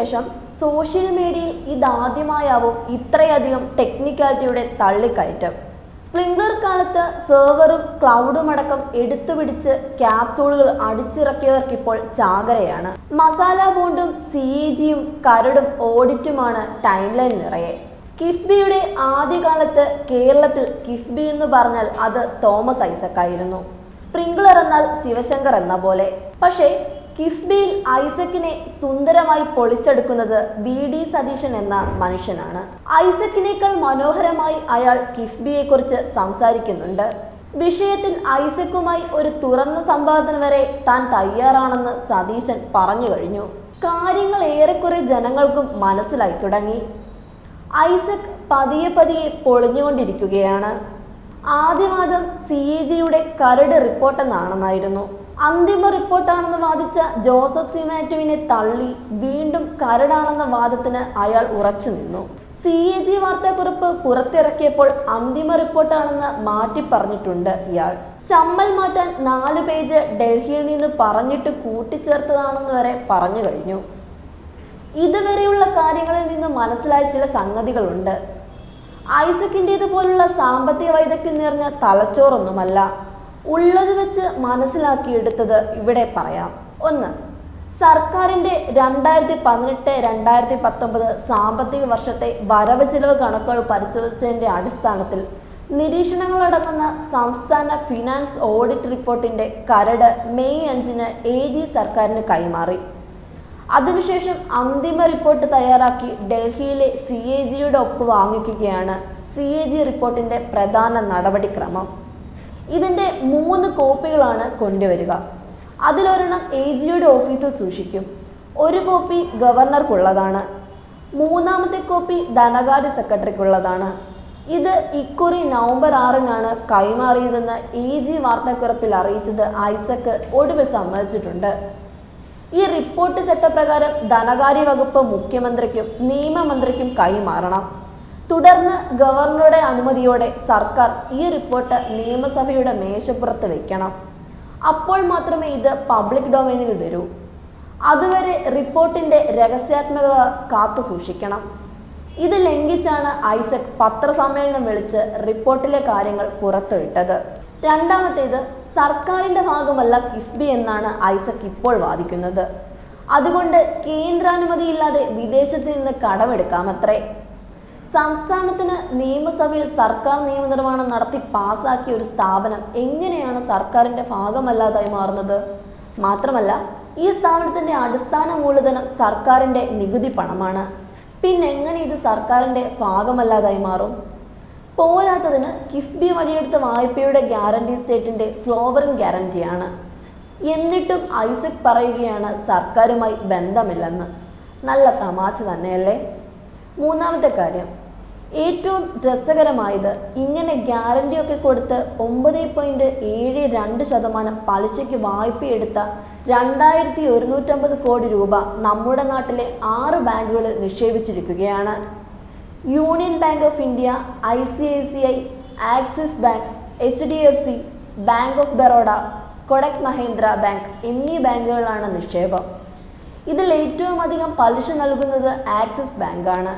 ശേഷം സോഷ്യൽ മീഡിയയിൽ ഇതാദ്യമായാവും ഇത്രയധികം ടെക്നിക്കാലിറ്റിയുടെ തള്ളിക്കയറ്റം സ്പ്രിംഗ്ലർ കാലത്ത് സെർവറും ക്ലൗഡും അടക്കം എടുത്തുപിടിച്ച് ക്യാപ്സൂളുകൾ അടിച്ചിറക്കിയവർക്കിപ്പോൾ ചാകരയാണ് മസാല ബോണ്ടും സി എ ജിയും കരടും ഓഡിറ്റുമാണ് ടൈം ലൈൻ നിറയെ കിഫ്ബിയുടെ ആദ്യകാലത്ത് കേരളത്തിൽ കിഫ്ബി എന്ന് പറഞ്ഞാൽ അത് തോമസ് ഐസക് ആയിരുന്നു സ്പ്രിംഗ്ലർ എന്നാൽ ശിവശങ്കർ എന്ന പോലെ പക്ഷേ കിഫ്ബിയിൽ ഐസക്കിനെ സുന്ദരമായി പൊളിച്ചെടുക്കുന്നത് വി ഡി സതീശൻ എന്ന മനുഷ്യനാണ് ഐസക്കിനേക്കാൾ മനോഹരമായി അയാൾ കിഫ്ബിയെക്കുറിച്ച് സംസാരിക്കുന്നുണ്ട് വിഷയത്തിൽ ഐസക്കുമായി ഒരു തുറന്ന സംവാദത്തിന് വരെ താൻ തയ്യാറാണെന്ന് സതീശൻ പറഞ്ഞു കഴിഞ്ഞു കാര്യങ്ങൾ ഏറെക്കുറെ ജനങ്ങൾക്കും മനസ്സിലായി തുടങ്ങി ഐസക് പതിയെ പതിയെ പൊളിഞ്ഞുകൊണ്ടിരിക്കുകയാണ് ആദ്യവാദം സി എ ജിയുടെ കരട് റിപ്പോർട്ടെന്നാണെന്നായിരുന്നു അന്തിമ റിപ്പോർട്ടാണെന്ന് വാദിച്ച ജോസഫ് സി മാത്യുവിനെ തള്ളി വീണ്ടും കരടാണെന്ന വാദത്തിന് അയാൾ ഉറച്ചു നിന്നു സി എ ജി വാർത്താക്കുറിപ്പ് പുറത്തിറക്കിയപ്പോൾ അന്തിമ റിപ്പോർട്ടാണെന്ന് മാറ്റി പറഞ്ഞിട്ടുണ്ട് ഇയാൾ ചമ്മൽ മാറ്റാൻ നാല് പേജ് ഡൽഹിയിൽ നിന്ന് പറഞ്ഞിട്ട് കൂട്ടിച്ചേർത്തതാണെന്ന് വരെ പറഞ്ഞു കഴിഞ്ഞു ഇതുവരെയുള്ള കാര്യങ്ങളിൽ നിന്ന് മനസ്സിലായ ചില സംഗതികളുണ്ട് ഐസക്കിൻ്റേത് പോലുള്ള സാമ്പത്തിക വൈദഗ്ധ്യം നിറഞ്ഞ തലച്ചോറൊന്നുമല്ല ഉള്ളത് വെച്ച് മനസ്സിലാക്കിയെടുത്തത് ഇവിടെ പറയാം ഒന്ന് സർക്കാരിന്റെ രണ്ടായിരത്തി പതിനെട്ട് രണ്ടായിരത്തി പത്തൊമ്പത് സാമ്പത്തിക വർഷത്തെ വരവ് ചിലവ് കണക്കുകൾ പരിശോധിച്ചതിന്റെ അടിസ്ഥാനത്തിൽ നിരീക്ഷണങ്ങളടങ്ങുന്ന സംസ്ഥാന ഫിനാൻസ് ഓഡിറ്റ് റിപ്പോർട്ടിന്റെ കരട് മെയ് അഞ്ചിന് എ ജി സർക്കാരിന് കൈമാറി അതിനുശേഷം അന്തിമ റിപ്പോർട്ട് തയ്യാറാക്കി ഡൽഹിയിലെ സി എ ജിയുടെ ഒപ്പ് വാങ്ങിക്കുകയാണ് സി എ ജി റിപ്പോർട്ടിന്റെ പ്രധാന നടപടിക്രമം ഇതിന്റെ മൂന്ന് കോപ്പികളാണ് കൊണ്ടുവരിക അതിലൊരെണ്ണം എ ജിയുടെ ഓഫീസിൽ സൂക്ഷിക്കും ഒരു കോപ്പി ഗവർണർക്കുള്ളതാണ് മൂന്നാമത്തെ കോപ്പി ധനകാര്യ സെക്രട്ടറിക്കുള്ളതാണ് ഇത് ഇക്കുറി നവംബർ ആറിനാണ് കൈമാറിയതെന്ന് എ ജി വാർത്താക്കുറിപ്പിൽ അറിയിച്ചത് ഐസക്ക് ഒടുവിൽ സമ്മതിച്ചിട്ടുണ്ട് ഈ റിപ്പോർട്ട് ചട്ടപ്രകാരം ധനകാര്യ വകുപ്പ് മുഖ്യമന്ത്രിക്കും നിയമമന്ത്രിക്കും കൈമാറണം തുടർന്ന് ഗവർണറുടെ അനുമതിയോടെ സർക്കാർ ഈ റിപ്പോർട്ട് നിയമസഭയുടെ മേശപ്പുറത്ത് വെക്കണം അപ്പോൾ മാത്രമേ ഇത് പബ്ലിക് ഡൊമൈനിൽ വരൂ അതുവരെ റിപ്പോർട്ടിന്റെ രഹസ്യാത്മകത കാത്തു സൂക്ഷിക്കണം ഇത് ലംഘിച്ചാണ് ഐസക് പത്രസമ്മേളനം വിളിച്ച് റിപ്പോർട്ടിലെ കാര്യങ്ങൾ പുറത്തുവിട്ടത് രണ്ടാമത്തേത് സർക്കാരിന്റെ ഭാഗമല്ല കിഫ്ബി എന്നാണ് ഐസക് ഇപ്പോൾ വാദിക്കുന്നത് അതുകൊണ്ട് കേന്ദ്രാനുമതിയില്ലാതെ വിദേശത്ത് നിന്ന് കടമെടുക്കാമത്രേ സംസ്ഥാനത്തിന് നിയമസഭയിൽ സർക്കാർ നിയമനിർമ്മാണം നടത്തി പാസാക്കിയ ഒരു സ്ഥാപനം എങ്ങനെയാണ് സർക്കാരിന്റെ ഭാഗമല്ലാതായി മാറുന്നത് മാത്രമല്ല ഈ സ്ഥാപനത്തിന്റെ അടിസ്ഥാന മൂലധനം സർക്കാരിന്റെ നികുതി പണമാണ് പിന്നെ എങ്ങനെ ഇത് സർക്കാരിന്റെ ഭാഗമല്ലാതായി മാറും പോരാത്തതിന് കിഫ്ബി വഴിയെടുത്ത വായ്പയുടെ ഗ്യാരണ്ടി സ്റ്റേറ്റിന്റെ സ്ലോവറിൻ ഗ്യാരണ്ടിയാണ് എന്നിട്ടും ഐസക് പറയുകയാണ് സർക്കാരുമായി ബന്ധമില്ലെന്ന് നല്ല തമാശ തന്നെയല്ലേ മൂന്നാമത്തെ കാര്യം ഏറ്റവും രസകരമായത് ഇങ്ങനെ ഗ്യാരണ്ടിയൊക്കെ കൊടുത്ത് ഒമ്പത് പോയിന്റ് ഏഴ് രണ്ട് ശതമാനം പലിശയ്ക്ക് വായ്പയെടുത്ത രണ്ടായിരത്തി ഒരുന്നൂറ്റമ്പത് കോടി രൂപ നമ്മുടെ നാട്ടിലെ ആറ് ബാങ്കുകളിൽ നിക്ഷേപിച്ചിരിക്കുകയാണ് union bank of India I C I C I axis bank H D F C bank of Baroda Kotak Mahindra bank എന്നീ ബാങ്കുകളാണ് നിക്ഷേപം ഇതിൽ ഏറ്റവും അധികം പലിശ നൽകുന്നത് ആക്സിസ് ബാങ്കാണ്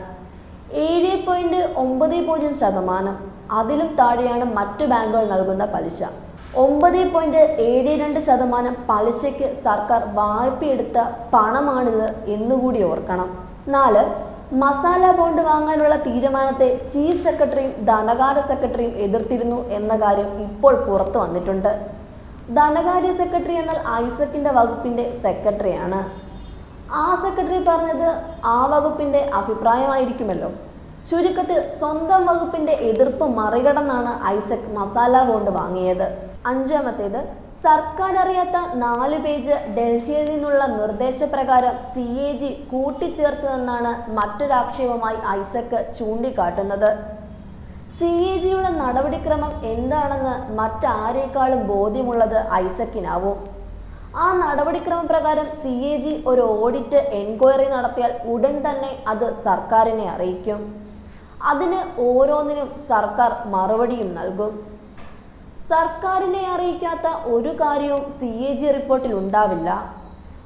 ഏഴ് പോയിന്റ് ഒമ്പത് പൂജ്യം ശതമാനം അതിലും താഴെയാണ് മറ്റു ബാങ്കുകൾ നൽകുന്ന പലിശ ഒമ്പത് പോയിന്റ് ഏഴ് രണ്ട് ശതമാനം പലിശയ്ക്ക് സർക്കാർ വായ്പയെടുത്ത പണമാണിത് എന്നുകൂടി ഓർക്കണം നാല് മസാല ബോണ്ട് വാങ്ങാനുള്ള തീരുമാനത്തെ ചീഫ് സെക്രട്ടറിയും ധനകാര്യ സെക്രട്ടറിയും എതിർത്തിരുന്നു എന്ന കാര്യം ഇപ്പോൾ പുറത്തു വന്നിട്ടുണ്ട് ധനകാര്യ സെക്രട്ടറി എന്നാൽ ഐസക്കിന്റെ വകുപ്പിന്റെ സെക്രട്ടറിയാണ് ആ സെക്രട്ടറി പറഞ്ഞത് ആ വകുപ്പിന്റെ അഭിപ്രായമായിരിക്കുമല്ലോ ചുരുക്കത്തിൽ സ്വന്തം വകുപ്പിന്റെ എതിർപ്പ് മറികടന്നാണ് ഐസക് മസാല ബോണ്ട് വാങ്ങിയത് അഞ്ചാമത്തേത് സർക്കാർ അറിയാത്ത നാല് പേജ് ഡൽഹിയിൽ നിന്നുള്ള നിർദ്ദേശപ്രകാരം സി എ ജി കൂട്ടിച്ചേർത്തതെന്നാണ് മറ്റൊരാക്ഷേപമായി ഐസക് ചൂണ്ടിക്കാട്ടുന്നത് സി എ ജിയുടെ നടപടിക്രമം എന്താണെന്ന് മറ്റാരേക്കാളും ബോധ്യമുള്ളത് ഐസക്കിനാവും ആ നടപടിക്രമ പ്രകാരം സി എ ജി ഒരു ഓഡിറ്റ് എൻക്വയറി നടത്തിയാൽ ഉടൻ തന്നെ അത് സർക്കാരിനെ അറിയിക്കും അതിന് ഓരോന്നിനും സർക്കാർ മറുപടിയും നൽകും സർക്കാരിനെ അറിയിക്കാത്ത ഒരു കാര്യവും സി എ ജി റിപ്പോർട്ടിൽ ഉണ്ടാവില്ല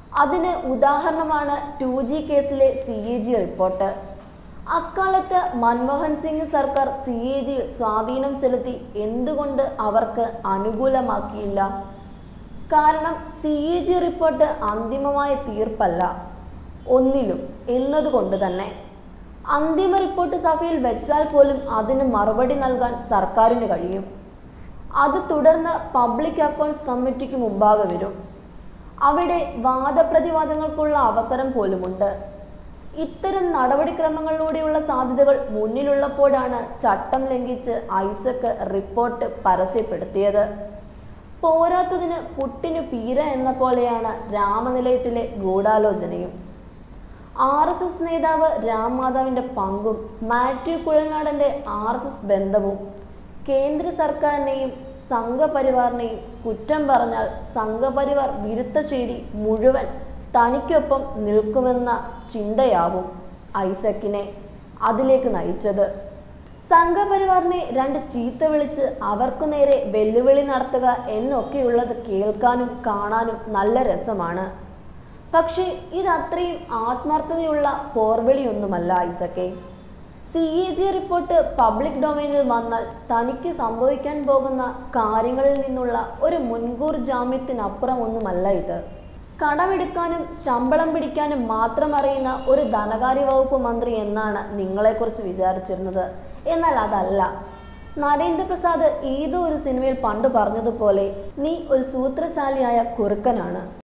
അതിന് ഉദാഹരണമാണ് ടു ജി കേസിലെ സി എ ജി റിപ്പോർട്ട് അക്കാലത്ത് മൻമോഹൻ സിംഗ് സർക്കാർ സി എ ജിയിൽ സ്വാധീനം ചെലുത്തി എന്തുകൊണ്ട് അവർക്ക് അനുകൂലമാക്കിയില്ല കാരണം സി എ ജി റിപ്പോർട്ട് അന്തിമമായ തീർപ്പല്ല ഒന്നിലും എന്നതുകൊണ്ട് തന്നെ അന്തിമ റിപ്പോർട്ട് സഭയിൽ വെച്ചാൽ പോലും അതിന് മറുപടി നൽകാൻ സർക്കാരിന് കഴിയും അത് തുടർന്ന് പബ്ലിക് അക്കൗണ്ട്സ് കമ്മിറ്റിക്ക് മുമ്പാകെ വരും അവിടെ വാദപ്രതിവാദങ്ങൾക്കുള്ള അവസരം പോലുമുണ്ട് ഇത്തരം നടപടിക്രമങ്ങളിലൂടെയുള്ള സാധ്യതകൾ മുന്നിലുള്ളപ്പോഴാണ് ചട്ടം ലംഘിച്ച് ഐസക്ക് റിപ്പോർട്ട് പരസ്യപ്പെടുത്തിയത് പോരാത്തതിന് പുട്ടിന് പീര എന്ന പോലെയാണ് രാമനിലയത്തിലെ ഗൂഢാലോചനയും ആർ എസ് എസ് നേതാവ് രാം മാധവിന്റെ പങ്കും മാത്യു കുഴൽനാടന്റെ ആർ എസ് എസ് ബന്ധവും കേന്ദ്ര സർക്കാരിനെയും സംഘപരിവാറിനെയും കുറ്റം പറഞ്ഞാൽ സംഘപരിവാർ വിരുദ്ധ ചേരി മുഴുവൻ തനിക്കൊപ്പം നിൽക്കുമെന്ന ചിന്തയാവും ഐസക്കിനെ അതിലേക്ക് നയിച്ചത് സംഘപരിവാറിനെ രണ്ട് ചീത്ത വിളിച്ച് അവർക്കു നേരെ വെല്ലുവിളി നടത്തുക എന്നൊക്കെയുള്ളത് കേൾക്കാനും കാണാനും നല്ല രസമാണ് പക്ഷേ ഇതത്രയും ആത്മാർത്ഥതയുള്ള പോർവിളിയൊന്നുമല്ല ഐസക്കെ C A G report public ഡൊമൈനിൽ വന്നാൽ തനിക്ക് സംഭവിക്കാൻ പോകുന്ന കാര്യങ്ങളിൽ നിന്നുള്ള ഒരു മുൻകൂർ ജാമ്യത്തിനപ്പുറം ഒന്നുമല്ല ഇത് കടമെടുക്കാനും ശമ്പളം പിടിക്കാനും മാത്രം അറിയുന്ന ഒരു ധനകാര്യ വകുപ്പ് മന്ത്രി എന്നാണ് നിങ്ങളെക്കുറിച്ച് വിചാരിച്ചിരുന്നത് എന്നാൽ അതല്ല നരേന്ദ്രപ്രസാദ് ഏതോ ഒരു സിനിമയിൽ പണ്ട് പറഞ്ഞതുപോലെ നീ ഒരു സൂത്രശാലിയായ കുറുക്കനാണ്